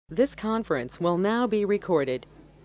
This conference will now be recorded.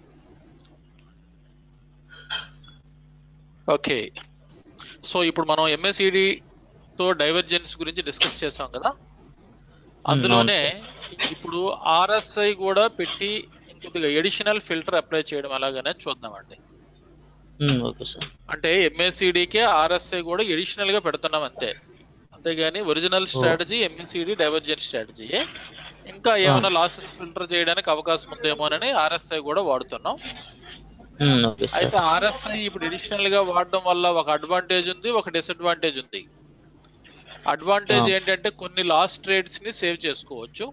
Okay so ఇప్పుడు మనం MSED తో డైవర్జెన్స్ గురించి డిస్కస్ చేసాం కదా అందులోనే ఇప్పుడు ఆర్ఎస్ఐ కూడా పెట్టి కొద్దిగా ఎడిషనల్ ఫిల్టర్ అప్లై చేయడం ఎలాగనే చూద్దామండి ఓకే సార్ అంటే ఎంఎస్సిడికే ఆర్ఎస్ఐ కూడా ఎడిషనల్ గా పెడుతున్నాం అంతే అంతేగాని original strategy MSCD divergence strategy ఇంకా ఏమైనా లాసెస్ ఫిల్టర్ చేయడానికి అవకాశం ఉందేమోనని ఆర్ఎస్ఐ కూడా వాడుతున్నాం ఓకే సార్ అయితే ఆర్ఎస్ఐ ఇప్పుడు ఎడిషనల్ గా వాడడం వల్ల ఒక అడ్వాంటేజ్ ఉంది ఒక డిసడ్వాంటేజ్ ఉంది అడ్వాంటేజ్ ఆ. ఏంటంటే కొన్ని లాస్ట్ ట్రేడ్స్ ని సేవ్ చేసుకోవచ్చు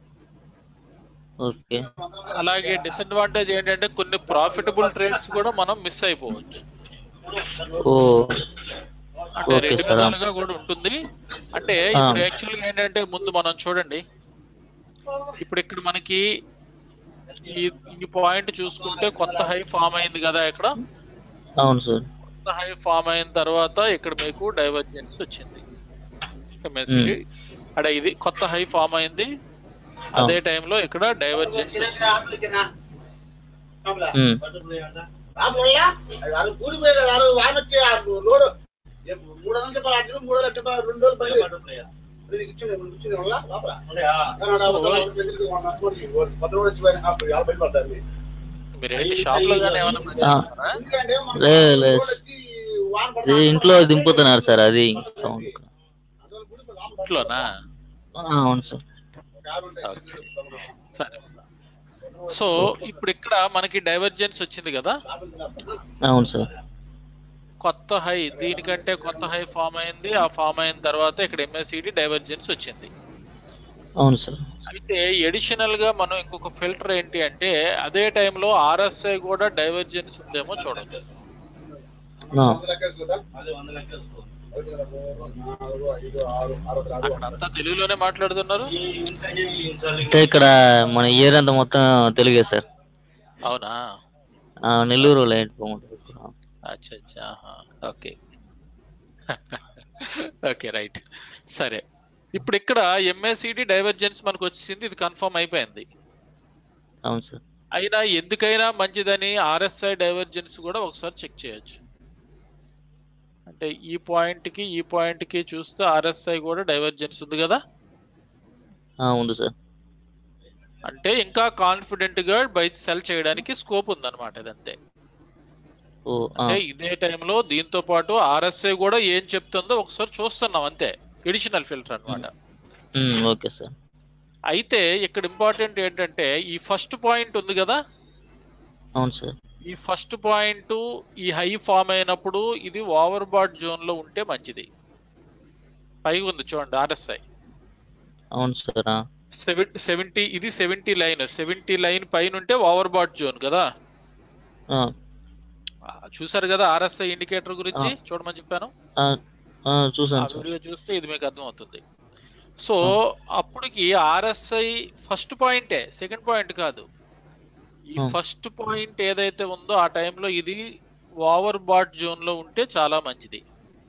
ఓకే అలాగే డిసడ్వాంటేజ్ ఏంటంటే కొన్ని ప్రాఫిటబుల్ ట్రేడ్స్ కూడా మనం మిస్ అయిపోవచ్చు ఓ అంటే ఓకే రెండు సార్ విధాలుగా కూడా ఉంటుంది అంటే ఇప్పుడు యాక్చువల్ గా ఏంటంటే ముందు మనం చూడండి ఇప్పుడు ఇక్కడ మనకి ఈ ఈ పాయింట్ చూసుకుంటే కొత్త హై ఫామ్ అయింది కదా ఇక్కడ అవును సార్ కొత్త హై ఫామ్ అయిన తర్వాత ఇక్కడ మీకు డైవర్జెన్స్ వచ్చింది MACD. అక్కడ ఇది కొత్త హై ఫామ్ అయింది అదే టైంలో ఇక్కడ డైవర్జెన్స్ వచ్చింది ఉమ్, రాముల్లా అది కూలిపోయి కదా ఆ రోజు వాన వచ్చి ఆ లోడు మూడు వందలు చెప్పాలి అటు మూడు వందలు చెప్పాలి రెండు రోజులు బండి అది నీకు ఇచ్చింది నీకు ఇచ్చింది వల్ల లోపల కన్నడ అవతల అవతల దగ్గరికి వన్ నాట్ ఫోర్ కొత్త రోడ్ వచ్చి పోయిన అప్పుడు యాభై పడ్డారు మీరు ఏంటి షాప్ లో కానీ ఏమైనా పని ఆ. చేస్తున్నారా? ఎందుకంటే మన లేదు, లేదు. రోడ్ వచ్చి వాన ఇది పడతా ఇంట్లో దింపుతున్నారు సార్ అది సౌండ్ అసలు కూలిపోయి లోపల ఇంట్లోనా అవును సార్ కారు ఉంటాయి. ఓకే. సరే సో ఇప్పుడు ఇక్కడ మనకి డైవర్జెన్స్ వచ్చింది కదా అవును సార్ కొత్త హై దీనికంటే కొత్త హై ఫామ్ అయింది ఆ ఫామ్ అయిన తర్వాత ఇక్కడ ఎంఎస్సిడి డైవర్జెన్స్ వచ్చింది అవును సార్ అయితే ఎడిషనల్ గా మనం ఇంకొక ఫిల్టర్ ఏంటి అంటే అదే టైంలో ఆర్ఎస్ఐ కూడా డైవర్జెన్స్ ఉందేమో చూడొచ్చు ఆ, వంద లెక్కేసుకోదా? ఒకటి, రెండు, నాలుగు, ఐదు, ఆరు, ఆరు, ఆరు, అక్కడ అంతా తెలుగులోనే మాట్లాడుతున్నారు అంటే ఇక్కడ మన ఇయర్ అంతా మొత్తం తెలుగే సార్ అవునా ఆ, నెల్లూరు లైట్ బాగుంటుంది అచ్చా అచ్చా ఆహా. ఓకే ఓకే రైట్ సరే ఇప్పుడు ఇక్కడ ఎంఎస్సిడి డైవర్జెన్స్ మనకు వచ్చింది ఇది కన్ఫర్మ్ అయిపోయింది అవును సార్ అయినా ఎందుకైనా మంచిదని ఆర్ఎస్ఐ డైవర్జెన్స్ కూడా ఒకసారి చెక్ చేయొచ్చు అంటే ఈ పాయింట్ కి ఈ పాయింట్ కి చూస్తే ఆర్ఎస్ఐ కూడా డైవర్జెన్స్ ఉంది కదా ఆ, ఉంది సార్ అంటే ఇంకా కాన్ఫిడెంట్ గా బై సెల్ చేయడానికి స్కోప్ ఉందన్నమాట ఇదంతే ఓ ఆ, అంటే ఇదే టైంలో దీంతో పాటు ఆర్ఎస్ఐ కూడా ఏం చెప్తుందో ఒకసారి చూస్తున్నాం అంతే ఎడిషనల్ ఫిల్టర్ అన్నమాట ఉమ్, ఓకే సార్ అయితే ఇక్కడ ఇంపార్టెంట్ ఏంటంటే ఈ ఫస్ట్ పాయింట్ ఉంది కదా అవును సార్ ఈ ఫస్ట్ పాయింట్ ఈ హై ఫామ్ అయినప్పుడు ఇది ఓవర్ బాట్ జోన్ లో ఉంటే మంచిది పైగా ఉంది చూడండి ఆర్ఎస్ఐ అవును సార్ ఆ, సెవెంటీ ఇది సెవెంటీ లైన్ సెవెంటీ లైన్ పైన ఉంటే ఓవర్ బాట్ జోన్ కదా ఆ, ఆ, చూసారు కదా ఆర్ఎస్ఐ ఇండికేటర్ గురించి ఆ. చూడమని చెప్పాను ఆ, ఆ, ఆ చూసాను సార్ వీడియో చూస్తే ఇది మీకు అర్థమవుతుంది సో అప్పటికి ఆర్ఎస్ఐ ఫస్ట్ పాయింటే సెకండ్ పాయింట్ కాదు ఈ Hmm. ఫస్ట్ పాయింట్ ఏదైతే ఉందో ఆ టైంలో ఇది ఓవర్ బాట్ జోన్ లో ఉంటే చాలా మంచిది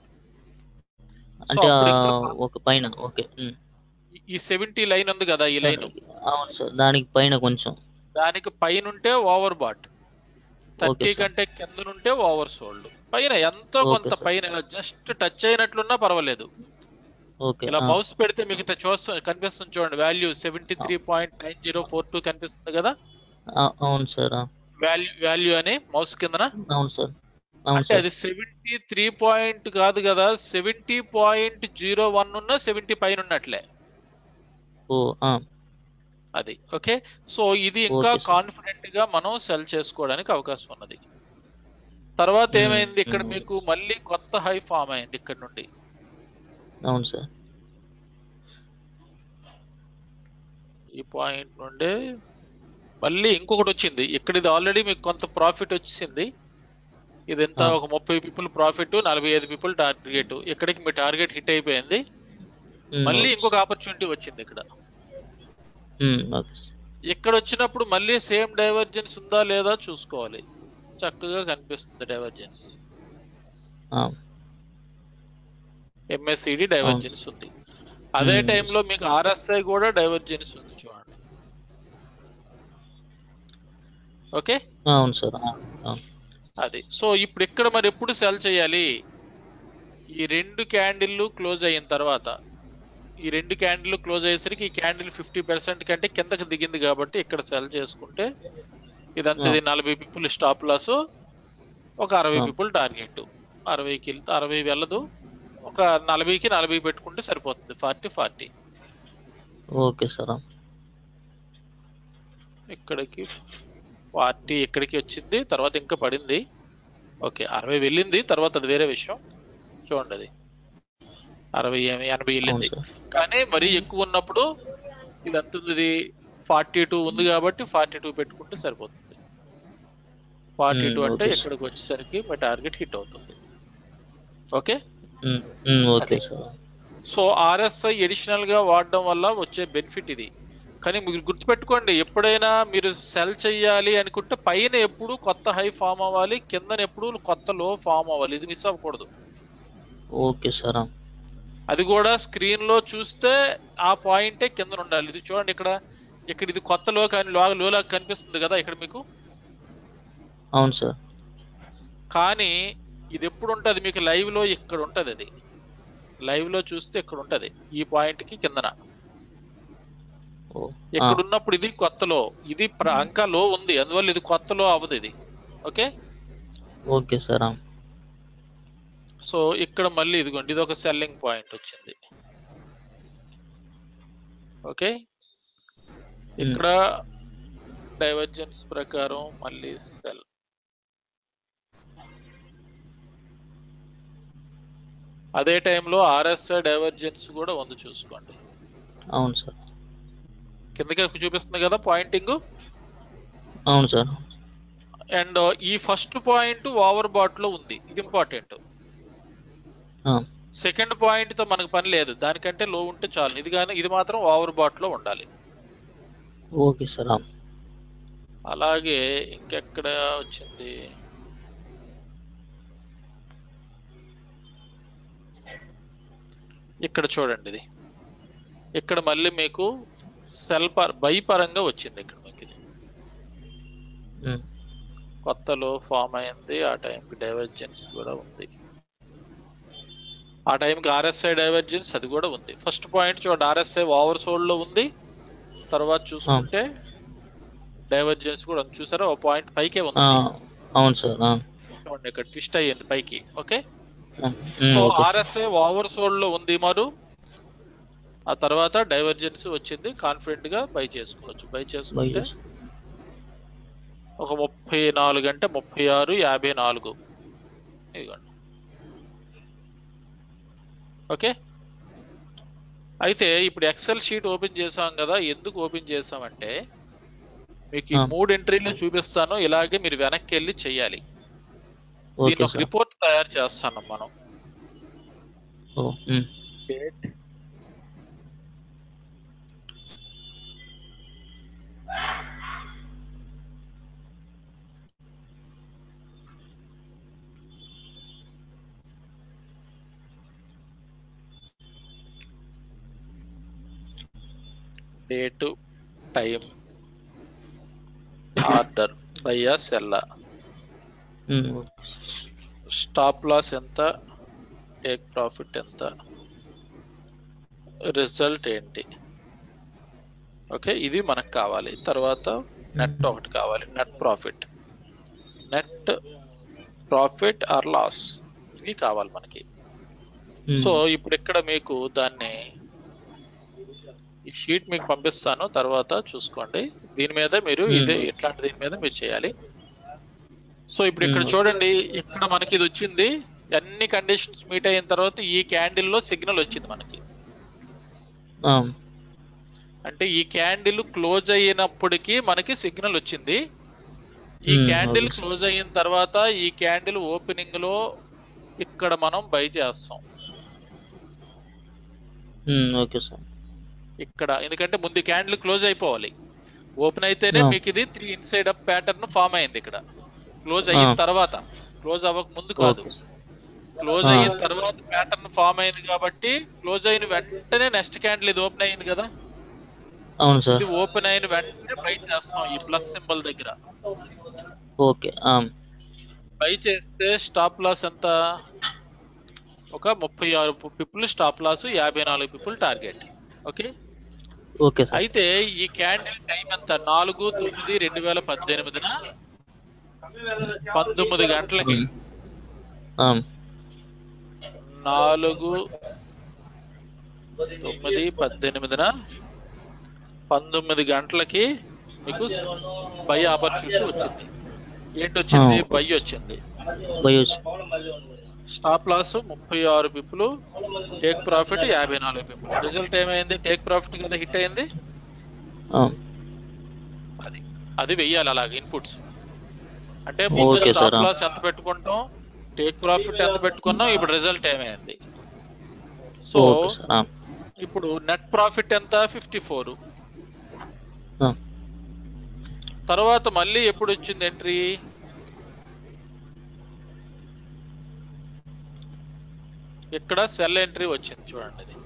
సో అంటే ఆ, అప్పుడు ఇంకా ఒక పైన ఓకే ఉమ్. ఈ- ఈ సెవెంటీ లైన్ ఉంది కదా ఈ లైన్ అవును సార్ దానికి పైన కొంచెం దానికి పైన ఉంటే over bought thirty Okay, sir. కంటే కింద ఉంటే ఓవర్ సోల్డ్ పైన ఎంతో Okay, కొంత sir. పైన జస్ట్ టచ్ అయినట్లున్నా పర్వాలేదు ఓకే ఇలా ఆ, మౌస్ పెడితే మీకు ఇట్లా చూస్తా కనిపిస్తుంది చూడండి value seventy three point nine zero four two కనిపిస్తుంది కదా ఆ, అవును సార్ ఆ, వాల్యూ వాల్యూ అని మౌస్ కిందన అవును సార్ అవును అంటే సార్ అది సెవెంటీ త్రీ పాయింట్ కాదు కదా సెవెంటీ పాయింట్ జీరో వన్ ఉన్న సెవెంటీ పైన ఉన్నట్లే ఓ ఆ, అది ఓకే సో ఇది ఇంకా Okay, sir. కాన్ఫిడెంట్ గా మనం సెల్ చేసుకోవడానికి అవకాశం ఉన్నది తర్వాత Hmm, ఏమైంది ఇక్కడ hmm. మీకు మళ్ళీ కొత్త హై ఫామ్ అయింది ఇక్కడ నుండి అవును సార్ ఈ పాయింట్ నుండి మళ్ళీ ఇంకొకటి వచ్చింది ఇక్కడ ఇది ఆల్రెడీ మీకు కొంత ప్రాఫిట్ వచ్చింది ఇది ఎంత ఆ. ఒక ముప్పై పీపుల్ ప్రాఫిట్ నలభై ఐదు పీపుల్ టార్గెట్ ఇక్కడికి మీ టార్గెట్ హిట్ అయిపోయింది ఉమ్, మళ్ళీ ఓకే. ఇంకొక ఆపర్చునిటీ వచ్చింది ఇక్కడ ఉమ్, ఓకే సార్. ఇక్కడ వచ్చినప్పుడు మళ్ళీ సేమ్ డైవర్జెన్స్ ఉందా లేదా చూసుకోవాలి చక్కగా కనిపిస్తుంది డైవర్జెన్స్ ఆ, ఎంఎస్సిడి డైవర్జెన్స్ ఉంది అదే Hmm. టైంలో మీకు ఆర్ఎస్ఐ కూడా డైవర్జెన్స్ ఉంది చూడండి ఓకే అవును సార్ ఆ, అవును అది సో ఇప్పుడు ఇక్కడ మరి ఎప్పుడు సెల్ చేయాలి ఈ రెండు క్యాండిల్లు క్లోజ్ అయిన తర్వాత ఈ రెండు క్యాండిల్ క్లోజ్ అయ్యేసరికి ఈ క్యాండిల్ ఫిఫ్టీ పర్సెంట్ కంటే కిందకి దిగింది కాబట్టి ఇక్కడ సెల్ చేసుకుంటే ఇదంతా ఇది నలభై పీపుల్ స్టాప్ లాస్ ఒక అరవై ఆ. పీపుల్ టార్గెట్ అరవైకి వెళ్తే అరవై వెళ్ళదు ఒక నలభైకి నలభై పెట్టుకుంటే సరిపోతుంది ఫార్టీ ఫార్టీ ఓకే సార్ ఆ. ఇక్కడికి ఫార్టీ ఇక్కడికి వచ్చింది తర్వాత ఇంకా పడింది ఓకే అరవై వెళ్ళింది తర్వాత అది వేరే విషయం చూడండి అది అరవై ఏమి ఎనభై వెళ్ళింది అవును సార్ కానీ మరీ ఎక్కువ ఉన్నప్పుడు ఇది ఎంత ఉంది ఇది ఫార్టీ టూ ఉంది కాబట్టి ఫార్టీ టూ పెట్టుకుంటే సరిపోతుంది ఫార్టీ టూ Hmm, అంటే okay, sir. ఇక్కడికి వచ్చేసరికి మీ టార్గెట్ హిట్ అవుతుంది okay um, um, okay sir so RSI additional గా వాడడం వల్ల వచ్చే బెనిఫిట్ ఇది కానీ మీరు గుర్తుపెట్టుకోండి ఎప్పుడైనా మీరు సెల్ చేయాలి అనుకుంటే పైన ఎప్పుడు కొత్త హై ఫామ్ అవ్వాలి కిందన ఎప్పుడు కొత్త లో ఫామ్ అవ్వాలి ఇది మిస్ అవ్వకూడదు ఓకే సార్ ఆ. అది కూడా స్క్రీన్ లో చూస్తే ఆ పాయింటే కింద ఉండాలి ఇది చూడండి ఇక్కడ ఇక్కడ ఇది కొత్త లో కానీ లో లోలా కనిపిస్తుంది కదా ఇక్కడ మీకు అవును సార్ కానీ ఇది ఎప్పుడు ఉంటది మీకు లైవ్ లో ఇక్కడ ఉంటది అది లైవ్ లో చూస్తే ఇక్కడ ఉంటది ఈ పాయింట్ కి కిందన ఓ, ఆ, ఇక్కడ ఉన్నప్పుడు ఇది కొత్తలో ఇది ప్ర- ఇంకా లో ఉంది అందువల్ల ఇది కొత్తలో అవ్వదు ఇది ఓకే ఓకే సార్ ఆ. సో ఇక్కడ మళ్ళీ ఇదిగోండి ఇది ఒక సెల్లింగ్ పాయింట్ వచ్చింది ఓకే ఇక్కడ డైవర్జెన్స్ ప్రకారం మళ్ళీ సెల్ అదే టైంలో ఆర్ఎస్ఐ డైవర్జెన్స్ కూడా ఉంది చూసుకోండి అవును సార్ కిందకి చూపిస్తుంది కదా పాయింటింగ్ అవును సార్ అండ్ ఈ ఫస్ట్ పాయింట్ ఓవర్ బాట్ లో ఉంది ఇది ఇంపార్టెంట్ ఆ, సెకండ్ పాయింట్ తో మనకు పని లేదు దానికంటే లో ఉంటే చాలు ఇది కానీ ఇది మాత్రం ఓవర్ బాట్ లో ఉండాలి ఓకే సార్ ఆ. అలాగే ఇంకెక్కడ వచ్చింది ఇక్కడ చూడండి ఇది ఇక్కడ మళ్ళీ మీకు సెల్ పర్ బై పరంగా వచ్చింది ఇక్కడ మీకు ఇది ఉమ్, కొత్తలో ఫామ్ అయింది ఆ టైంకి డైవర్జెన్స్ కూడా ఉంది ఆ టైంకి ఆర్ఎస్ఐ డైవర్జెన్స్ అది కూడా ఉంది ఫస్ట్ పాయింట్ చూడండి ఆర్ఎస్ఐ ఓవర్ సోల్డ్ లో ఉంది తర్వాత చూసుకుంటే డైవర్జెన్స్ కూడా ఉంది చూసారా ఓ పాయింట్ పైకే ఆ, ఉంది అవును సార్ ఆ. చూడండి ఇక్కడ ట్విస్ట్ అయ్యింది పైకి okay um, um, so okay sir. RSI oversold లో ఉంది మరి ఆ తర్వాత డైవర్జెన్స్ వచ్చింది కాన్ఫిడెంట్ గా బై చేసుకోవచ్చు బై బై చేసుకుంటే చేసి- ఒక ముప్పై నాలుగు అంటే ముప్పై ఆరు యాభై నాలుగు ఇదిగోండి ఓకే అయితే ఇప్పుడు ఎక్సెల్ షీట్ ఓపెన్ చేసాం కదా ఎందుకు ఓపెన్ చేసామంటే మీకు ఈ ఆ. మూడు ఎంట్రీలు చూపిస్తాను ఇలాగే మీరు వెనక్కి వెళ్ళి చెయ్యాలి దీని ఓకే ఒక సార్ రిపోర్ట్ తయారు చేస్తాను మనం oh, um, date date time order బయ్యా సెల్లా ఉమ్, స్టాప్ లాస్ ఎంత టేక్ ప్రాఫిట్ ఎంత రిజల్ట్ ఏంటి ఓకే ఇది మనకు కావాలి తర్వాత నెట్ ఒకటి కావాలి net profit net profit or loss ఇవి కావాలి మనకి ఉమ్, సో ఇప్పుడు ఇక్కడ మీకు దాన్ని ఈ షీట్ మీకు పంపిస్తాను తర్వాత చూసుకోండి దీని మీద మీరు Hmm. ఇదే ఇట్లాంటి దీని మీద మీరు చేయాలి సో ఇప్పుడు ఇక్కడ Hmm. చూడండి ఇక్కడ మనకి ఇది వచ్చింది అన్ని కండిషన్స్ మీట్ అయిన తర్వాత ఈ క్యాండిల్ లో సిగ్నల్ వచ్చింది మనకి ఆ, అంటే ఈ క్యాండిల్ క్లోజ్ అయినప్పటికీ మనకి సిగ్నల్ వచ్చింది ఈ Hmm, క్యాండిల్ okay. క్లోజ్ అయిన తర్వాత ఈ క్యాండిల్ ఓపెనింగ్ లో ఇక్కడ మనం బై చేస్తాం ఉమ్, ఓకే సార్ ఇక్కడ ఎందుకంటే ముందు క్యాండిల్ క్లోజ్ అయిపోవాలి ఓపెన్ అయితేనే ఆ. మీకు ఇది three inside up pattern form అయింది ఇక్కడ క్లోజ్ అయిన ఆ. తర్వాత క్లోజ్ అవ్వక ముందు కాదు ఓకే క్లోజ్ ఆ. అయిన తర్వాత ప్యాటర్న్ ఫామ్ అయింది కాబట్టి క్లోజ్ అయిన వెంటనే నెక్స్ట్ క్యాండిల్ ఇది ఓపెన్ అయింది కదా అవును సార్ ఇది ఓపెన్ అయిన వెంటనే బయట చేస్తాం ఈ ప్లస్ సింబల్ దగ్గర ఓకే ఆ, బై చేస్తే స్టాప్ లాస్ ఎంత ఒక ముప్పై ఆరు పిప్పులు స్టాప్ లాస్ యాభై నాలుగు పిప్పులు టార్గెట్ ఓకే ఓకే సార్ అయితే ఈ క్యాండిల్ టైం ఎంత నాలుగు తొమ్మిది రెండు వేల పద్దెనిమిదిన పంతొమ్మిది గంటలకి ఉమ్. ఆ, నాలుగు తొమ్మిది పద్దెనిమిదిన పంతొమ్మిది గంటలకి మీకు బై ఆపర్చునిటీ వచ్చింది ఏంటి వచ్చింది ఆ. బై వచ్చింది బయోస్ స్టాప్ లాస్ ముప్పై ఆరు పిప్పులు టేక్ ప్రాఫిట్ యాభై నాలుగు పిప్పులు రిజల్ట్ ఏమైంది టేక్ ప్రాఫిట్ కదా హిట్ అయింది ఆ, అది అది వెయ్యాలి అలాగ ఇన్పుట్స్ అంటే ముందు ఓకే సార్. స్టాప్ లాస్ ఎంత పెట్టుకుంటాం టేక్ ప్రాఫిట్ ఎంత పెట్టుకున్నాం ఇప్పుడు రిజల్ట్ ఏమైంది సో ఓకే సార్ ఆ, ఇప్పుడు నెట్ ప్రాఫిట్ ఎంత ఫిఫ్టీ ఫోర్ ఆ, తర్వాత మళ్ళీ ఎప్పుడు వచ్చింది ఎంట్రీ ఇక్కడ సెల్ ఎంట్రీ వచ్చింది చూడండి ఇది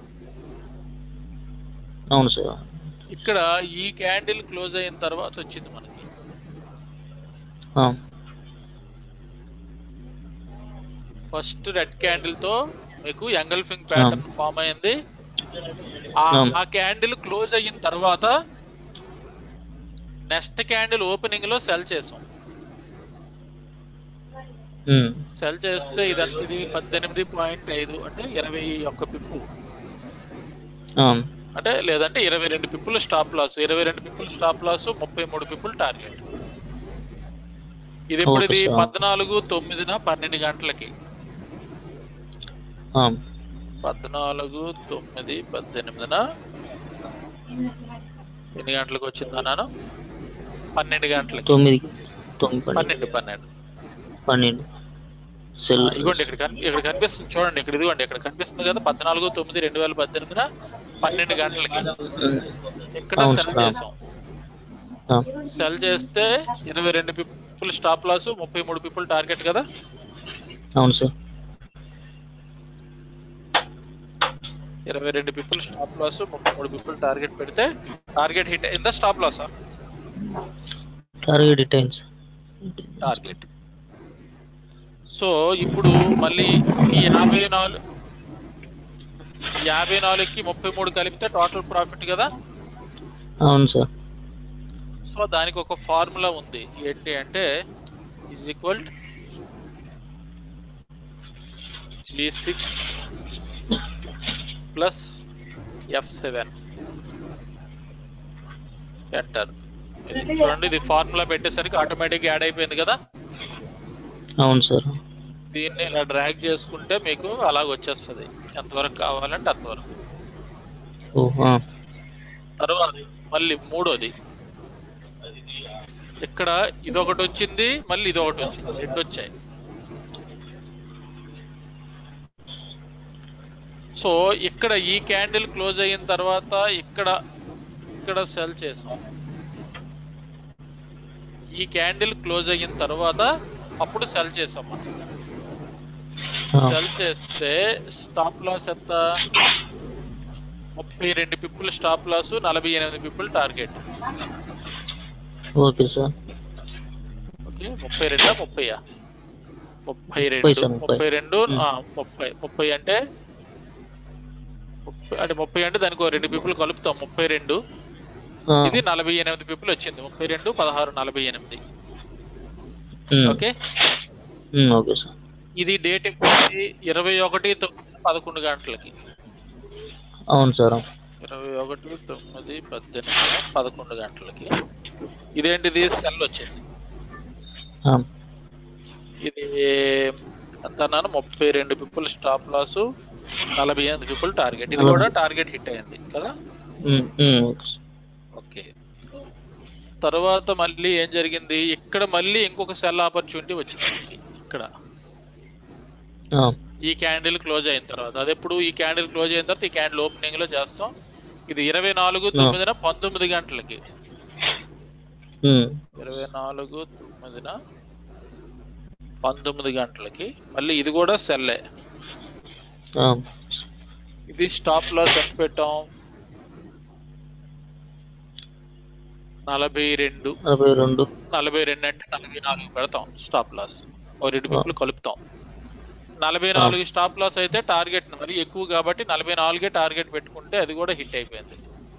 అవును సార్ ఇక్కడ ఈ క్యాండిల్ క్లోజ్ అయిన తర్వాత వచ్చింది మనకి ఆ, ఫస్ట్ రెడ్ క్యాండిల్ తో మీకు ఎంగల్ఫింగ్ ప్యాటర్న్ ఫామ్ అయింది ఆ- అవును. ఆ క్యాండిల్ క్లోజ్ అయిన తర్వాత నెక్స్ట్ క్యాండిల్ ఓపెనింగ్ లో సెల్ చేసాం ఉమ్, సెల్ చేస్తే ఇదంతా ఇది పద్దెనిమిది పాయింట్ ఐదు అంటే ఇరవై ఒక్క పిప్పు ఆ, అంటే లేదంటే ఇరవై రెండు పిప్పులు స్టాప్ లాస్ ఇరవై రెండు పిప్పులు స్టాప్ లాస్ ముప్పై మూడు పిప్పులు టార్గెట్ ఇది ఇప్పుడు ఓకే ఇది సార్. పద్నాలుగు తొమ్మిదిన పన్నెండు గంటలకి ఆ, పద్నాలుగు తొమ్మిది పద్దెనిమిదిన ఎన్ని గంటలకు వచ్చింది అన్నాను పన్నెండు గంటలకి తొమ్మిది తొమ్మిది పన్నెండు పన్నెండు పన్నెండు పన్నెండు సెల్ ఆ, ఇదిగోండి ఇక్కడ కని- ఇక్కడ కనిపిస్తుంది చూడండి ఇక్కడ ఇదిగోండి ఇక్కడ కనిపిస్తుంది కదా పద్నాలుగు తొమ్మిది రెండు వేల పద్దెనిమిదిన పన్నెండు గంటలకి ఉమ్, ఇక్కడ అవును సెల్ సార్. చేసాం ఆ, సెల్ చేస్తే ఇరవై రెండు పిప్పులు స్టాప్ లాస్ ముప్పై మూడు పిప్పులు టార్గెట్ కదా అవును సార్ ఇరవై రెండు పిప్పులు స్టాప్ లాస్ ముప్పై మూడు పిప్పులు టార్గెట్ పెడితే టార్గెట్ హిట్ ఎంత స్టాప్ లాసా టార్గెట్ రిటైన్స్ టార్గెట్ సో ఇప్పుడు మళ్ళీ ఈ యాభై నాలుగు యాభై నాలుగుకి ముప్పై మూడు కలిపితే టోటల్ ప్రాఫిట్ కదా అవును సార్ సో దానికి ఒక ఫార్ములా ఉంది ఏంటి అంటే is equal G six plus F seven enter చూడండి ఇది ఫార్ములా పెట్టేసరికి ఆటోమేటిక్ యాడ్ అయిపోయింది కదా అవును సార్ దీన్ని ఇలా డ్రాగ్ చేసుకుంటే మీకు అలాగ వచ్చేస్తుంది ఎంతవరకు కావాలంటే అంతవరకు ఓ ఆ, తర్వాత మళ్ళీ మూడోది ఇక్కడ ఇదొకటి వచ్చింది మళ్ళీ ఇదొకటి వచ్చింది రెండు వచ్చాయి సో ఇక్కడ ఈ క్యాండిల్ క్లోజ్ అయిన తర్వాత ఇక్కడ ఇక్కడ సెల్ చేసాం ఈ క్యాండిల్ క్లోజ్ అయిన తర్వాత అప్పుడు సెల్ చేసాం మనం ఆ, సెల్ చేస్తే స్టాప్ లాస్ ఎంత ముప్పై రెండు పిప్పులు స్టాప్ లాస్ నలభై ఎనిమిది పిప్పులు టార్గెట్ ఓకే సార్ ఓకే ముప్పై రెండా ముప్పైయా ముప్పై ముప్పై రెండు సార్, ముప్పై. ముప్పై రెండు మ్. ఆ, ముప్పై ముప్పై అంటే ముప్పై అంటే ముప్పై అంటే దానికి ఓ రెండు పిప్పులు కలుపుతాం ముప్పై రెండు ఆ, ఇది నలభై ఎనిమిది పిప్పులు వచ్చింది ముప్పై రెండు పదహారు నలభై ఎనిమిది um, okay um, okay sir ఇది డేట్ ఎప్పుడు ఇరవై ఒకటి తొమ్మిది పదకొండు గంటలకి అవును సార్ ఇరవై ఒకటి తొమ్మిది పద్దెనిమిది పదకొండు గంటలకి ఇదేంటిది సెల్ వచ్చింది ఆ, ఇది ఎంత అన్నాను ముప్పై రెండు పిప్పులు స్టాప్ లాస్ నలభై ఎనిమిది పిప్పులు టార్గెట్ ఇది కూడా టార్గెట్ హిట్ అయింది కదా um, um, okay sir. Okay తర్వాత మళ్ళీ ఏం జరిగింది ఇక్కడ మళ్ళీ ఇంకొక సెల్ ఆపర్చునిటీ వచ్చింది మనకి. ఇక్కడ ఆ, ఈ క్యాండిల్ క్లోజ్ అయిన తర్వాత అది ఎప్పుడు ఈ క్యాండిల్ క్లోజ్ అయిన తర్వాత ఈ క్యాండిల్ ఓపెనింగ్ లో చేస్తాం ఇది ఇరవై నాలుగు తొమ్మిదిన పంతొమ్మిది గంటలకి ఉమ్, ఇరవై నాలుగు తొమ్మిదిన పంతొమ్మిది గంటలకి మళ్ళీ ఇది కూడా సెల్లే ఆ, ఇది స్టాప్ లాస్ ఎంత పెట్టాం నలభై రెండు నలభై రెండు నలభై రెండు అంటే నలభై నాలుగు పెడతాం స్టాప్ లాస్ ఓ రెండు పిప్పులు కలుపుతాం నలభై నాలుగు స్టాప్ లాస్ అయితే టార్గెట్ మరి ఎక్కువ కాబట్టి నలభై నాలుగే టార్గెట్ పెట్టుకుంటే అది కూడా హిట్ అయిపోయింది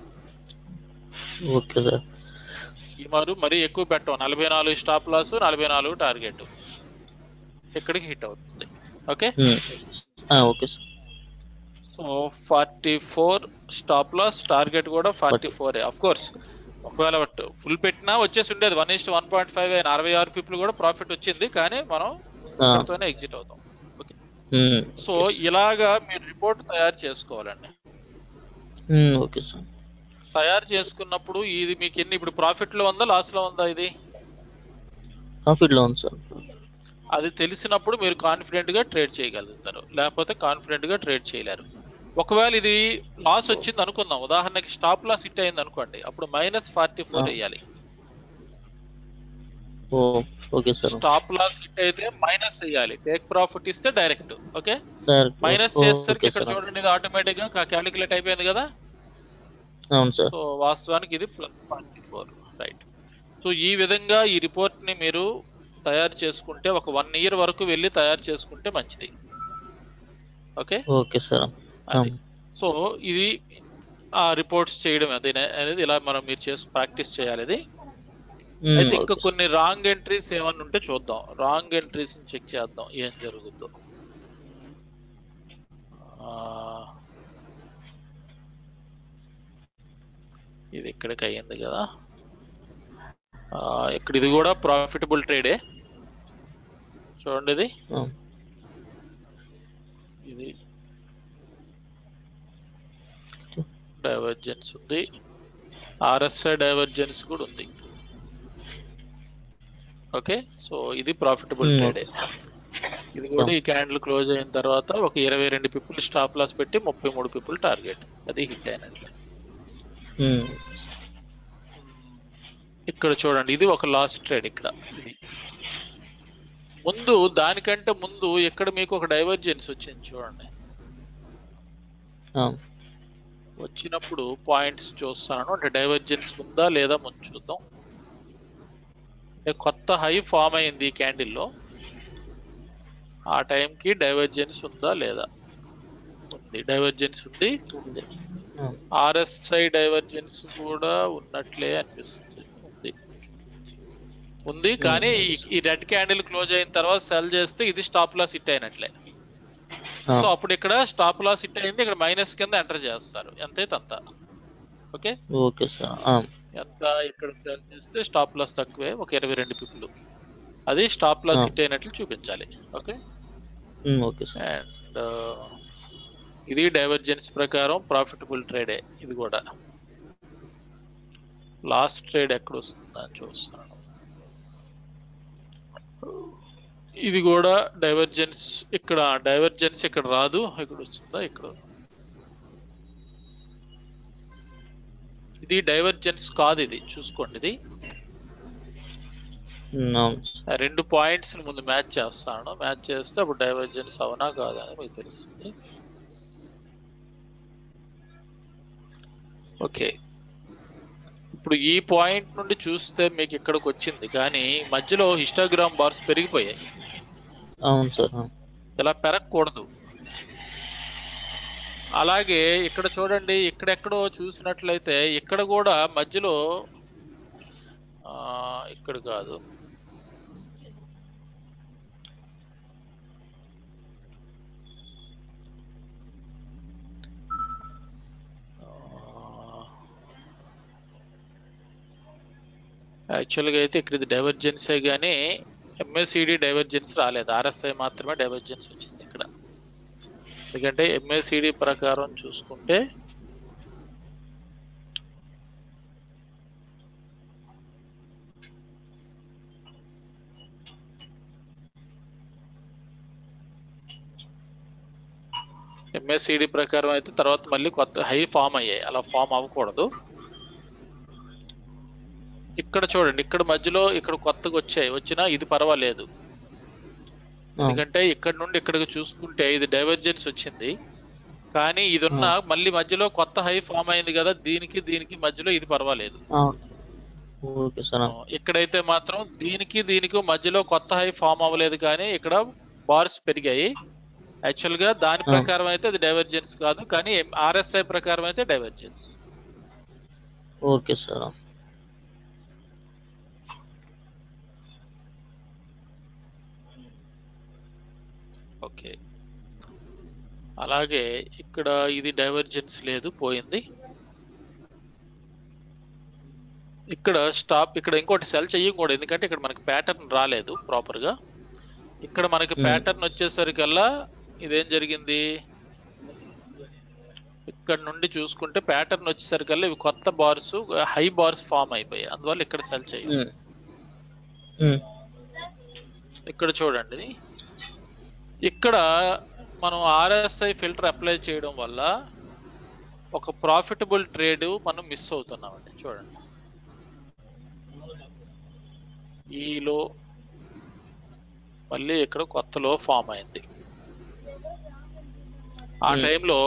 ఓకే సార్ ఈ మారు మరీ ఎక్కువ పెట్టాం నలభై నాలుగు స్టాప్ లాస్ నలభై నాలుగు టార్గెట్ ఇక్కడికి హిట్ అవుతుంది ఓకే ఉమ్. ఆ, okay sir so forty four stop loss target కూడా ఫార్టీ ఫోర్ అఫ్ కోర్స్ ఒకవేళ ఫుల్ పెట్టినా వచ్చేసి ఉండేది one is one point five అయిన అరవై ఆరు పీపుల్ కూడా ప్రాఫిట్ వచ్చింది కానీ మనం ఆ, ఇక్కడితోనే ఎగ్జిట్ అవుతాం ఓకే ఉమ్. సో ఇలాగా మీరు రిపోర్ట్ తయారు చేసుకోవాలండి ఉమ్, ఓకే సార్ తయారు చేసుకున్నప్పుడు ఇది మీకు ఎన్ని ఇప్పుడు ప్రాఫిట్ లో ఉందా లాస్ లో ఉందా ఇది ప్రాఫిట్ లో ఉంది సార్ అది తెలిసినప్పుడు మీరు కాన్ఫిడెంట్ గా ట్రేడ్ చేయగలుగుతారు లేకపోతే కాన్ఫిడెంట్ గా ట్రేడ్ చేయలేరు ఒకవేళ ఇది లాస్ వచ్చింది అనుకుందాం ఉదాహరణకి స్టాప్ లాస్ హిట్ అయింది అనుకోండి అప్పుడు మైనస్ ఫార్టీ ఫోర్ ఆ. వేయాలి oh okay sir stop loss hit అయితే మైనస్ వేయాలి టేక్ ప్రాఫిట్ ఇస్తే direct okay sir minus oh, చేసేసరికి ఓకే ఇక్కడ సార్ చూడండి ఇది ఆటోమేటిక్ గా క్యాలిక్యులేట్ అయిపోయింది కదా అవును సార్ సో వాస్తవానికి ఇది plus forty four right so ఈ విధంగా ఈ రిపోర్ట్ ని మీరు తయారు చేసుకుంటే ఒక వన్ ఇయర్ వరకు వెళ్ళి తయారు చేసుకుంటే మంచిది ఓకే ఓకే సార్ అది సో ఇది ఆ రిపోర్ట్స్ చేయడం అది అనేది ఇలా మనం మీరు చేసి ప్రాక్టీస్ చేయాలి ఇది ఉమ్, అయితే ఇంకా ఓకే. కొన్ని రాంగ్ ఎంట్రీస్ ఏమన్నా ఉంటే చూద్దాం రాంగ్ ఎంట్రీస్ చెక్ చేద్దాం ఏం జరుగుతుందో ఆ, ఇది ఇక్కడికి అయ్యింది కదా ఆ, ఇక్కడ ఇది కూడా ప్రాఫిటబుల్ ట్రేడే చూడండి ఇది ఆ, ఇది డైవర్జెన్స్ ఉంది ఆర్ఎస్ఐ డైవర్జెన్స్ కూడా ఉంది ఓకే సో ఇది ప్రాఫిటబుల్ Hmm. ట్రేడే ఇది కూడా ఈ క్యాండిల్ క్లోజ్ అయిన తర్వాత ఒక ఇరవై రెండు పీపుల్ స్టాప్ లాస్ పెట్టి ముప్పై మూడు పీపుల్ టార్గెట్ అది హిట్ అయినట్లే ఉమ్, ఇక్కడ చూడండి ఇది ఒక లాస్ట్ ట్రేడ్ ఇక్కడ ఇది ముందు దానికంటే ముందు ఇక్కడ మీకు ఒక డైవర్జెన్స్ వచ్చింది చూడండి ఆ, వచ్చినప్పుడు పాయింట్స్ చూస్తాను అంటే డైవర్జెన్స్ ఉందా లేదా ముందు చూద్దాం అంటే కొత్త హై ఫామ్ అయింది ఈ క్యాండిల్లో ఆ టైంకి డైవర్జెన్స్ ఉందా లేదా ఉంది డైవర్జెన్స్ ఉంది ఉంది. ఆ, ఆర్ఎస్ఐ డైవర్జెన్స్ కూడా ఉన్నట్లే అనిపిస్తుంది ఉంది ఉంది కానీ ఈ- ఈ రెడ్ క్యాండిల్ క్లోజ్ అయిన తర్వాత సెల్ చేస్తే ఇది స్టాప్ లాస్ హిట్ అయినట్లే ఆ, సో అప్పుడు ఇక్కడ స్టాప్ లాస్ హిట్ అయింది ఇక్కడ మైనస్ కింద ఎంటర్ చేస్తారు ఎంతైతే అంత ఓకే ఓకే సార్ ఆ, ఎంత ఇక్కడ సెల్ చేస్తే స్టాప్ లాస్ తక్కువే ఒక ఇరవై రెండు పిప్పులు అది స్టాప్ లాస్ ఆ. హిట్ అయినట్లు చూపించాలి okay um, okay sir and ఇది డైవర్జెన్స్ ప్రకారం ప్రాఫిటబుల్ ట్రేడే ఇది కూడా లాస్ట్ ట్రేడ్ ఎక్కడ వస్తుందని చూస్తాను ఇది కూడా డైవర్జెన్స్ ఇక్కడ డైవర్జెన్స్ ఇక్కడ రాదు ఇక్కడ వస్తుందా ఇక్కడ ఇది డైవర్జెన్స్ కాదు ఇది చూసుకోండి ఇది ఉమ్, అవును ఆ రెండు పాయింట్స్ ముందు మ్యాచ్ చేస్తాను మ్యాచ్ చేస్తే అప్పుడు డైవర్జెన్స్ అవునా కాదా అని మీకు తెలుస్తుంది ఓకే ఇప్పుడు ఈ పాయింట్ నుండి చూస్తే మీకు ఇక్కడికి వచ్చింది కానీ మధ్యలో హిస్టాగ్రామ్ బార్స్ పెరిగిపోయాయి అవును సార్ ఆ, ఇలా పెరగకూడదు అలాగే ఇక్కడ చూడండి ఇక్కడెక్కడో చూసినట్లయితే ఇక్కడ కూడా మధ్యలో ఆ, ఇక్కడ కాదు యాక్చువల్గా అయితే ఇక్కడ ఇది డైవర్జెన్సే కానీ ఎంఎస్సిడి డైవర్జెన్స్ రాలేదు ఆర్ఎస్ఐ మాత్రమే డైవర్జెన్స్ వచ్చింది ఇక్కడ ఎందుకంటే ఎంఎస్సిడి ప్రకారం చూసుకుంటే ఎంఎస్సిడి ప్రకారం అయితే తర్వాత మళ్ళీ కొత్త హై ఫామ్ అయ్యాయి అలా ఫామ్ అవ్వకూడదు ఇక్కడ చూడండి ఇక్కడ మధ్యలో ఇక్కడ కొత్తగా వచ్చాయి వచ్చినా ఇది పర్వాలేదు ఆ, ఎందుకంటే ఇక్కడ నుండి ఇక్కడికి చూసుకుంటే ఇది డైవర్జెన్స్ వచ్చింది కానీ ఇది ఉన్న మళ్ళీ మధ్యలో కొత్త హై ఫామ్ అయింది కదా దీనికి దీనికి మధ్యలో ఇది పర్వాలేదు అవును ఓకే సార్ ఆ. ఇక్కడైతే మాత్రం దీనికి దీనికి మధ్యలో కొత్త హై ఫామ్ అవ్వలేదు కానీ ఇక్కడ బార్స్ పెరిగాయి యాక్చువల్ గా దాని ఆ. ప్రకారం అయితే అది డైవర్జెన్స్ కాదు కానీ ఆర్ఎస్ఐ ప్రకారం అయితే డైవర్జెన్స్ ఓకే సార్ ఆ. ఓకే అలాగే ఇక్కడ ఇది డైవర్జెన్స్ లేదు పోయింది ఇక్కడ స్టాప్ ఇక్కడ ఇంకోటి సెల్ చెయ్యకూడదు ఎందుకంటే ఇక్కడ మనకి ప్యాటర్న్ రాలేదు ప్రాపర్ గా ఇక్కడ మనకి Hmm. ప్యాటర్న్ వచ్చేసరికల్లా ఇదేం జరిగింది ఇక్కడ నుండి చూసుకుంటే ప్యాటర్న్ వచ్చేసరికల్లా ఇవి కొత్త బార్స్ హై బార్స్ ఫామ్ అయిపోయాయి అందువల్ల ఇక్కడ సెల్ చేయాలి ఉమ్. ఉమ్. ఇక్కడ చూడండి ఇక్కడ మనం ఆర్ఎస్ఐ ఫిల్టర్ అప్లై చేయడం వల్ల ఒక ప్రాఫిటబుల్ ట్రేడ్ మనం మిస్ అవుతున్నామండి చూడండి ఈలో మళ్ళీ ఇక్కడ కొత్త లో ఫామ్ అయింది ఆ Hmm. టైంలో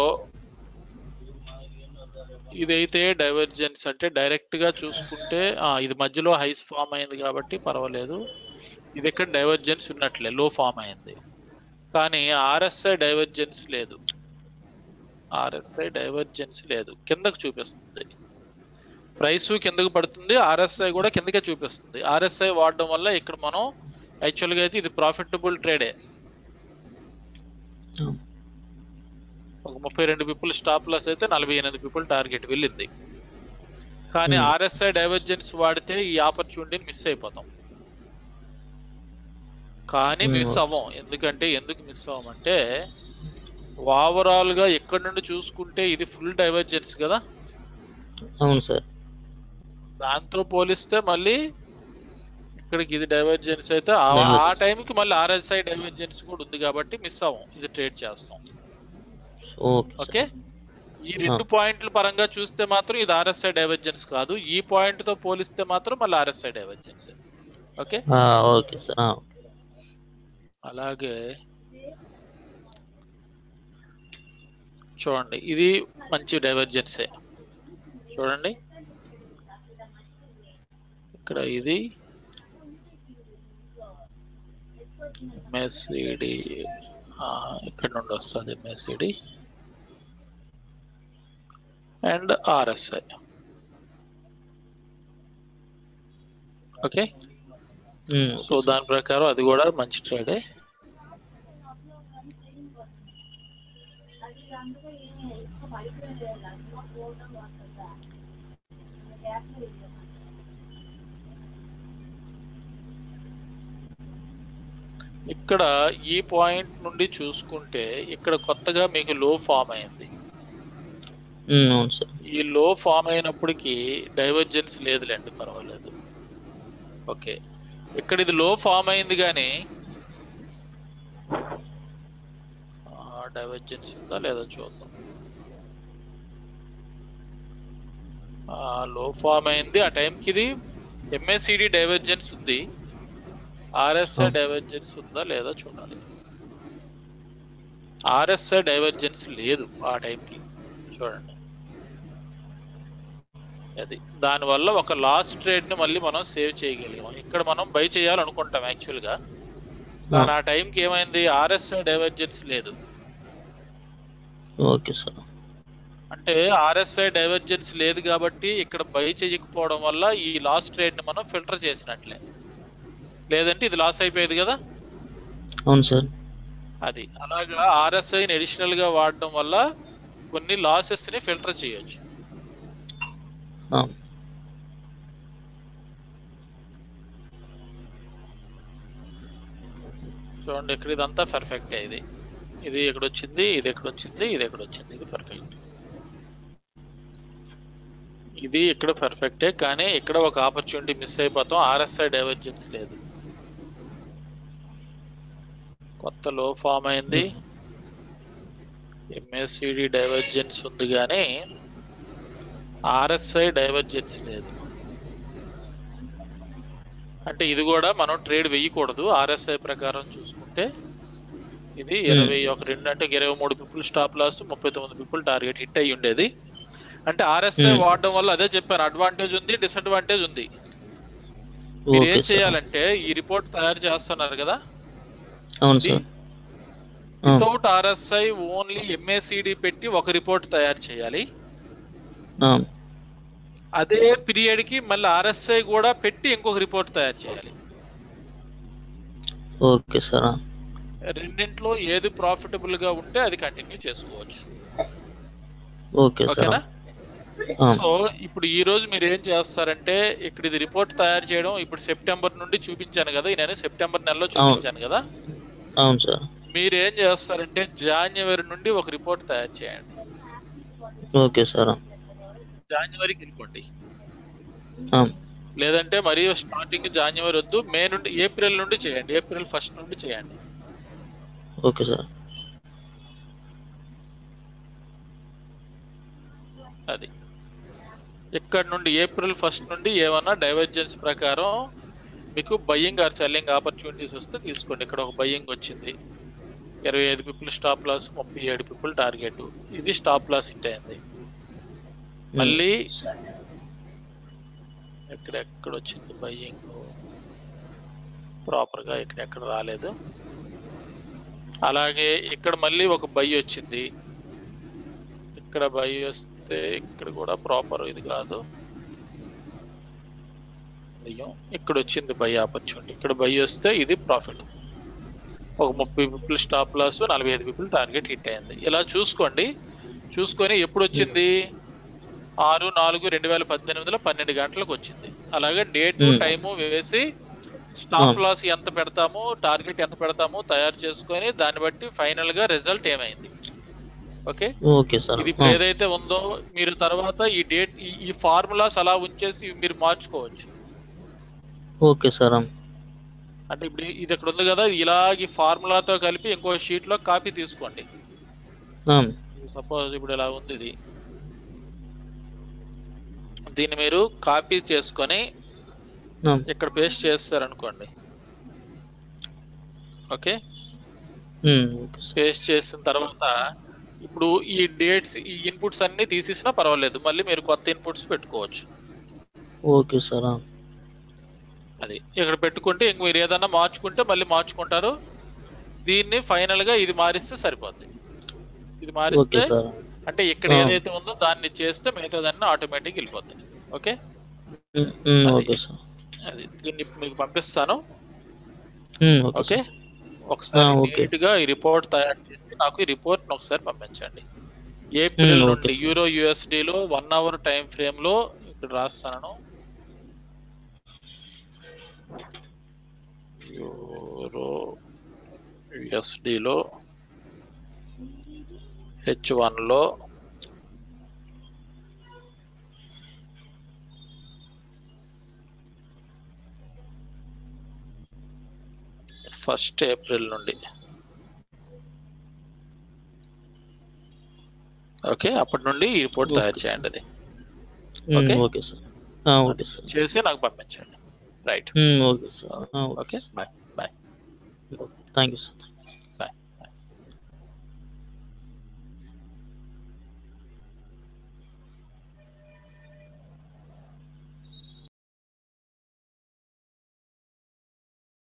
ఇదైతే డైవర్జెన్స్ అంటే డైరెక్ట్ గా చూసుకుంటే ఆ, ఇది మధ్యలో హైస్ ఫామ్ అయింది కాబట్టి పర్వాలేదు ఇది ఇక్కడ డైవర్జెన్స్ ఉన్నట్లే లో ఫామ్ అయింది కానీ ఆర్ఎస్ఐ డైవర్జెన్స్ లేదు ఆర్ఎస్ఐ డైవర్జెన్స్ లేదు కిందకు చూపిస్తుంది ప్రైస్ కిందకు పడుతుంది ఆర్ఎస్ఐ కూడా కిందకే చూపిస్తుంది ఆర్ఎస్ఐ వాడడం వల్ల ఇక్కడ మనం యాక్చువల్గా అయితే ఇది ప్రాఫిటబుల్ ట్రేడే ఆ. ఒక ముప్పై రెండు పీపుల్ స్టాప్ లాస్ అయితే నలభై ఎనిమిది పీపుల్ టార్గెట్ వెళ్ళింది కానీ Hmm. ఆర్ఎస్ఐ డైవర్జెన్స్ వాడితే ఈ ఆపర్చునిటీని మిస్ అయిపోతాం కానీ Hmm. మిస్ అవ్వం ఎందుకంటే ఎందుకు మిస్ అవ్వమంటే ఓవరాల్ గా ఎక్కడి నుండి చూసుకుంటే ఇది ఫుల్ డైవర్జెన్స్ కదా అవును సార్ దాంతో పోలిస్తే మళ్ళీ ఇక్కడికి ఇది డైవర్జెన్స్ అయితే ఆ- ఆ Divergence. టైంకి మళ్ళీ ఆర్ఎస్ఐ డైవర్జెన్స్ కూడా ఉంది కాబట్టి మిస్ అవ్వం ఇది ట్రేడ్ చేస్తాం ఓకే సార్. ఓకే ఈ రెండు పాయింట్ల పరంగా చూస్తే మాత్రం ఇది ఆర్ఎస్ఐ డైవర్జెన్స్ కాదు ఈ పాయింట్ తో పోలిస్తే మాత్రం మళ్ళీ ఆర్ఎస్ఐ డైవర్జెన్స్ ఓకే ఆ, ఓకే సార్ ఆ. అలాగే చూడండి ఇది మంచి డైవర్జెన్సే చూడండి ఇక్కడ ఇది ఎంఎస్సిడి ఇక్కడ నుండి వస్తుంది MACD and RSI okay um. So దాని ప్రకారం అది కూడా మంచి ట్రేడే ఇక్కడ ఈ పాయింట్ నుండి చూసుకుంటే ఇక్కడ కొత్తగా మీకు లో ఫామ్ అయింది ఉమ్, అవును సార్ ఈ లో ఫామ్ అయినప్పటికీ డైవర్జెన్స్ లేదులేండి పర్వాలేదు ఓకే ఇక్కడ ఇది లో ఫామ్ అయింది కానీ డైవర్జెన్స్ ఉందా లేదా చూద్దాం లో ఫామ్ అయింది ఆ టైంకి ఇది ఎంఎస్సిడి డైవర్జెన్స్ ఉంది ఆర్ఎస్ఐ Oh. డైవర్జెన్స్ ఉందా లేదా చూడాలి ఆర్ఎస్ఐ డైవర్జెన్స్ లేదు ఆ టైంకి చూడండి అది దానివల్ల ఒక లాస్ట్ ట్రేడ్ ని మళ్ళీ మనం సేవ్ చేయగలిగాం ఇక్కడ మనం బై చేయాలనుకుంటాం యాక్చువల్ గా కానీ ఆ టైంకి ఏమైంది ఆర్ఎస్ఐ డైవర్జెన్స్ లేదు ఓకే సార్ అంటే ఆర్ఎస్ఐ డైవర్జెన్స్ లేదు కాబట్టి ఇక్కడ బై చేయకపోవడం వల్ల ఈ లాస్ట్ ట్రేడ్ ని మనం ఫిల్టర్ చేసినట్లే లేదంటే ఇది లాస్ అయిపోయేది కదా అవును సార్ అది అలాగా ఆర్ఎస్ఐని అడిషనల్ గా వాడడం వల్ల కొన్ని లాసెస్ ని ఫిల్టర్ చేయొచ్చు ఆ. చూడండి ఇక్కడ ఇదంతా పర్ఫెక్ట్ ఇది ఇది ఎక్కడ వచ్చింది ఇది ఎక్కడ వచ్చింది ఇది ఎక్కడ వచ్చింది ఇది పర్ఫెక్ట్ ఇది ఇక్కడ పర్ఫెక్టే కానీ ఇక్కడ ఒక ఆపర్చునిటీ మిస్ అయిపోతాం ఆర్ఎస్ఐ డైవర్జెన్స్ లేదు కొత్త లో ఫామ్ అయింది ఎంఎస్సిడి డైవర్జెన్స్ ఉంది కానీ ఆర్ఎస్ఐ డైవర్జెన్స్ లేదు అంటే ఇది కూడా మనం ట్రేడ్ వేయకూడదు ఆర్ఎస్ఐ ప్రకారం చూసుకుంటే ఇది ఇరవై ఒక రెండు అంటే ఇరవై మూడు పీపుల్ స్టాప్ లాస్ ముప్పై తొమ్మిది పీపుల్ టార్గెట్ హిట్ అయ్యి ఉండేది అంటే ఆర్ఎస్ఐ Hmm. వాడడం వల్ల అదే చెప్పాను అడ్వాంటేజ్ ఉంది డిసడ్వాంటేజ్ ఉంది మీరు ఓకే ఏం సార్ చేయాలంటే ఈ రిపోర్ట్ తయారు చేస్తున్నారు కదా అవును సార్ ఆ, వితౌట్ ఆర్ఎస్ఐ ఓన్లీ ఎంఏసిడి పెట్టి ఒక రిపోర్ట్ తయారు చేయాలి ఆ, అదే పీరియడ్ కి మళ్ళీ ఆర్ఎస్ఐ కూడా పెట్టి ఇంకొక రిపోర్ట్ తయారు చేయాలి ఓకే సార్ ఆ, రెండింట్లో ఏది ప్రాఫిటబుల్ గా ఉంటే అది కంటిన్యూ చేసుకోవచ్చు ఓకే సార్ ఓకేనా ఆ, సో ఇప్పుడు ఈ రోజు మీరు ఏం చేస్తారంటే ఇక్కడ ఇది రిపోర్ట్ తయారు చేయడం ఇప్పుడు సెప్టెంబర్ నుండి చూపించాను కదా నేను సెప్టెంబర్ నెలలో చూపించాను కదా అవును సార్ మీరు ఏం చేస్తారంటే జాన్యువరి నుండి ఒక రిపోర్ట్ తయారు చేయండి ఓకే సార్ ఆ, జాన్యువరికి వెళ్ళిపోండి ఆ, లేదంటే మరి స్టార్టింగ్ జాన్యువరి వద్దు మే నుండి ఏప్రిల్ నుండి చేయండి ఏప్రిల్ ఫస్ట్ నుండి చేయండి ఓకే సార్ అది ఇక్కడ నుండి ఏప్రిల్ ఫస్ట్ నుండి ఏమన్నా డైవర్జెన్స్ ప్రకారం మీకు బయ్యింగ్ ఆర్ సెల్లింగ్ ఆపర్చునిటీస్ వస్తే తీసుకోండి ఇక్కడ ఒక బయ్యింగ్ వచ్చింది ఇరవై ఐదు పీపుల్ స్టాప్ లాస్ ముప్పై ఏడు పీపుల్ టార్గెట్ ఇది స్టాప్ లాస్ హిట్ అయింది మళ్ళీ ఇక్కడ ఎక్కడ వచ్చింది బయ్యింగ్ ప్రాపర్ గా ఇక్కడ ఎక్కడ రాలేదు అలాగే ఇక్కడ మళ్ళీ ఒక బై వచ్చింది ఇక్కడ బై వస్తే ఇక్కడ కూడా ప్రాపర్ ఇది కాదు అయ్యో ఇక్కడ వచ్చింది బై ఆపర్చునిటీ ఇక్కడ బై వస్తే ఇది ప్రాఫిట్ ఒక ముప్పై పీపుల్ స్టాప్ లాస్ నలభై ఐదు పీపుల్ టార్గెట్ హిట్ అయింది ఇలా చూసుకోండి చూసుకొని ఎప్పుడు వచ్చింది ఆరు నాలుగు రెండు వేల పద్దెనిమిదిలో పన్నెండు గంటలకు వచ్చింది అలాగే డేట్ Hmm. టైము వేసి స్టాప్ Ah. లాస్ ఎంత పెడతాము టార్గెట్ ఎంత పెడతాము తయారు చేసుకొని దాన్ని బట్టి ఫైనల్ గా రిజల్ట్ ఏమైంది ఓకే ఓకే సార్ ఇది ఇప్పుడు ఏదైతే ఉందో మీరు తర్వాత ఈ డేట్ ఈ- ఈ ఫార్ములాస్ అలా ఉంచేసి మీరు మార్చుకోవచ్చు ఓకే సార్ ఆ, అంటే ఇప్పుడు ఇది ఇక్కడ ఉంది కదా ఇలా ఈ ఫార్ములాతో కలిపి ఇంకో షీట్ లో కాపీ తీసుకోండి ఆ, సపోజ్ ఇప్పుడు ఇలా ఉంది ఇది దీన్ని మీరు కాపీ చేసుకొని ఆ, ఇక్కడ పేస్ట్ చేస్తారనుకోండి okay um, okay sir paste చేసిన తర్వాత ఇప్పుడు ఈ డేట్స్ ఈ ఇన్పుట్స్ అన్ని తీసేసినా పర్వాలేదు మళ్ళీ మీరు కొత్త ఇన్పుట్స్ పెట్టుకోవచ్చు ఓకే సార్ ఆ, అది ఇక్కడ పెట్టుకుంటే ఇంక మీరు ఏదన్నా మార్చుకుంటే మళ్ళీ మార్చుకుంటారు దీన్ని ఫైనల్ గా ఇది మారిస్తే సరిపోద్ది ఇది ఓకే మారిస్తే సార్ అంటే ఇక్కడ ఆ. ఏదైతే ఉందో దాన్ని చేస్తే మిగతాదన్నీ ఆటోమేటిక్ వెళ్ళిపోతుంది ఓకే ఉమ్, ఉమ్, అది. ఓకే సార్ అది దీన్ని ఇప్పుడు మీకు పంపిస్తాను ఉమ్, ఓకే ఓకే సార్ ఒకసారి ఆ, ఓకే. నీట్ గా ఈ రిపోర్ట్ తయారు చేసి నాకు ఈ రిపోర్ట్ ఒకసారి పంపించండి ఏప్రిల్ ఉమ్, నుండి ఓకే. యూరో యుఎస్డి లో వన్ అవర్ టైం ఫ్రేమ్ లో ఇక్కడ రాస్తాను యూరో యుఎస్డి లో హెచ్ వన్ లో ఫస్ట్ ఏప్రిల్ నుండి ఓకే అప్పటి నుండి ఈ రిపోర్ట్ తయారు ఓకే. చేయండి అది ఉమ్, ఓకే. ఓకే సార్ ఆ, ఓకే సార్ చేసి నాకు పంపించండి రైట్ ఉమ్, ఓకే సార్ ఆ, okay okay bye bye thank you sir